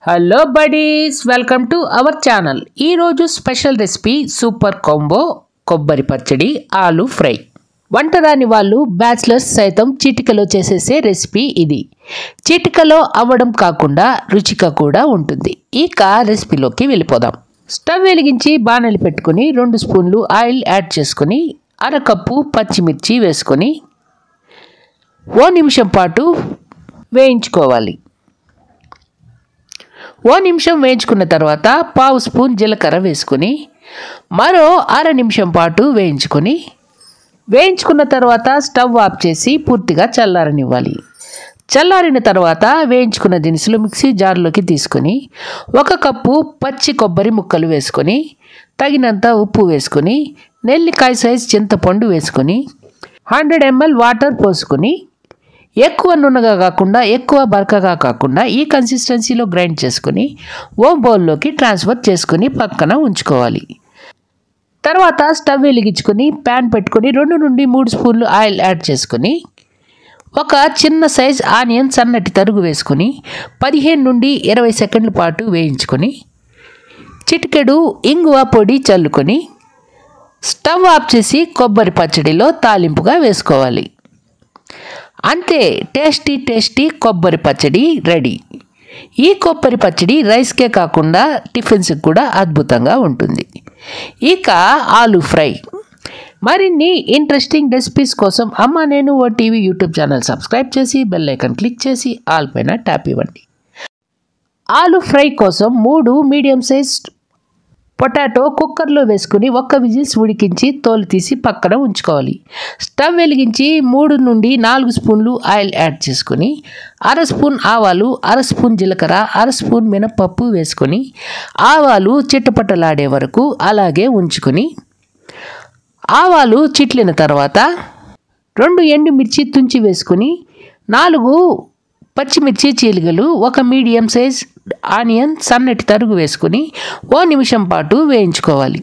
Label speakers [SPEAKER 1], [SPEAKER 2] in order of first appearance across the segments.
[SPEAKER 1] hello buddies welcome to our channel ఈరోజు special recipe super combo కొబ్బరి పచ్చడి ఆలు ఫ్రై వంట రాని వాళ్ళు బ్యాచిలర్స్ సైతం చిటికలో చేసేసే రెసిపీ ఇది చిటికలో అవ్వడం కాకుండా రుచిగా కూడా ఉంటుంది ఇక రెసిపీలోకి వెళ్ళిపోదాం స్టవ్ వెలిగించి బాణలి పెట్టుకుని రెండు స్పూన్లు ఆయిల్ యాడ్ చేసుకుని అరకప్పు పచ్చిమిర్చి వేసుకొని ఓ నిమిషం పాటు వేయించుకోవాలి ఓ నిమిషం వేయించుకున్న తర్వాత పావు స్పూన్ జీలకర్ర వేసుకొని మరో అర నిమిషం పాటు వేయించుకొని వేయించుకున్న తర్వాత స్టవ్ ఆఫ్ చేసి పూర్తిగా చల్లారనివ్వాలి చల్లారిన తర్వాత వేయించుకున్న దినుసులు మిక్సీ జార్లోకి తీసుకొని ఒక కప్పు పచ్చి కొబ్బరి ముక్కలు వేసుకొని తగినంత ఉప్పు వేసుకొని నెల్లికాయ సైజ్ చింతపండు వేసుకొని హండ్రెడ్ ఎంఎల్ వాటర్ పోసుకొని ఎక్కువ నున్నగా కాకుండా ఎక్కువ బరకగా కాకుండా ఈ కన్సిస్టెన్సీలో గ్రైండ్ చేసుకుని ఓ బౌల్లోకి ట్రాన్స్ఫర్ చేసుకుని పక్కన ఉంచుకోవాలి తర్వాత స్టవ్ వెలిగించుకొని ప్యాన్ పెట్టుకొని రెండు నుండి మూడు స్పూన్లు ఆయిల్ యాడ్ చేసుకొని ఒక చిన్న సైజ్ ఆనియన్ సన్నటి తరుగు వేసుకొని పదిహేను నుండి ఇరవై సెకండ్ల పాటు వేయించుకొని చిటికెడు ఇంగువ పొడి చల్లుకొని స్టవ్ ఆఫ్ చేసి కొబ్బరి పచ్చడిలో తాలింపుగా వేసుకోవాలి అంతే టేస్టీ టేస్టీ కొబ్బరి పచ్చడి రెడీ ఈ కొబ్బరి పచ్చడి రైస్కే కాకుండా టిఫిన్స్కి కూడా అద్భుతంగా ఉంటుంది ఇక ఆలు ఫ్రై మరిన్ని ఇంట్రెస్టింగ్ రెసిపీస్ కోసం అమ్మ నేను ఓ టీవీ యూట్యూబ్ ఛానల్ సబ్స్క్రైబ్ చేసి బెల్ ఐకాన్ క్లిక్ చేసి ఆల్ పైన ట్యాప్ ఇవ్వండి ఆలు ఫ్రై కోసం మూడు మీడియం సైజ్ పొటాటో కుక్కర్లో వేసుకుని ఒక్క విజిల్స్ ఉడికించి తోలు తీసి పక్కన ఉంచుకోవాలి స్టవ్ వెలిగించి మూడు నుండి నాలుగు స్పూన్లు ఆయిల్ యాడ్ చేసుకొని అర స్పూన్ ఆవాలు అర స్పూన్ జీలకర్ర అర స్పూన్ మినపప్పు వేసుకొని ఆవాలు చిట్టపట్టలాడే వరకు అలాగే ఉంచుకొని ఆవాలు చిట్లిన తర్వాత రెండు ఎండుమిర్చి తుంచి వేసుకొని నాలుగు పచ్చిమిర్చి చీలికలు ఒక మీడియం సైజ్ ఆనియన్ సన్నటి తరుగు వేసుకొని ఓ నిమిషం పాటు వేయించుకోవాలి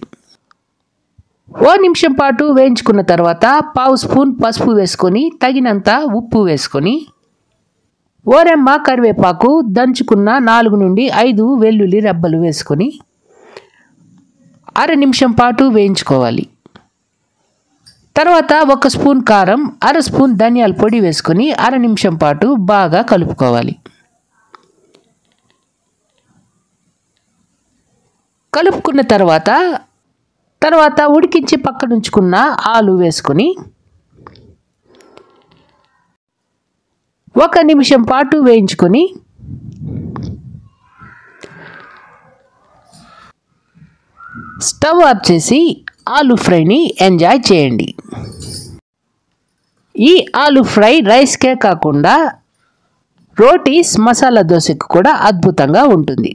[SPEAKER 1] ఓ నిమిషం పాటు వేయించుకున్న తర్వాత పావు స్పూన్ పసుపు వేసుకొని తగినంత ఉప్పు వేసుకొని ఓరెమ్మ కరివేపాకు దంచుకున్న నాలుగు నుండి ఐదు వెల్లుల్లి రెబ్బలు వేసుకొని అర నిమిషం పాటు వేయించుకోవాలి తర్వాత ఒక స్పూన్ కారం అర స్పూన్ ధనియాల పొడి వేసుకొని అర నిమిషం పాటు బాగా కలుపుకోవాలి కలుపుకున్న తర్వాత తర్వాత ఉడికించి పక్కన ఉంచుకున్న ఆలు వేసుకొని ఒక నిమిషం పాటు వేయించుకొని స్టవ్ ఆఫ్ చేసి ఆలు ఫ్రైని ఎంజాయ్ చేయండి ఈ ఆలు ఫ్రై రైస్కే కాకుండా రోటీస్ మసాలా దోశకు కూడా అద్భుతంగా ఉంటుంది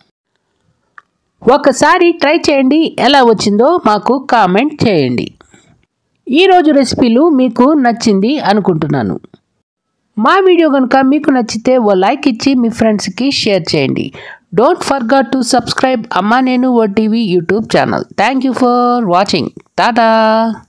[SPEAKER 1] ఒకసారి ట్రై చేయండి ఎలా వచ్చిందో మాకు కామెంట్ చేయండి ఈరోజు రెసిపీలు మీకు నచ్చింది అనుకుంటున్నాను మా వీడియో కనుక మీకు నచ్చితే ఓ లైక్ ఇచ్చి మీ ఫ్రెండ్స్కి షేర్ చేయండి డోంట్ ఫర్గాట్ టు సబ్స్క్రైబ్ అమ్మా నేను ఓ TV YouTube channel thank you for watching Tata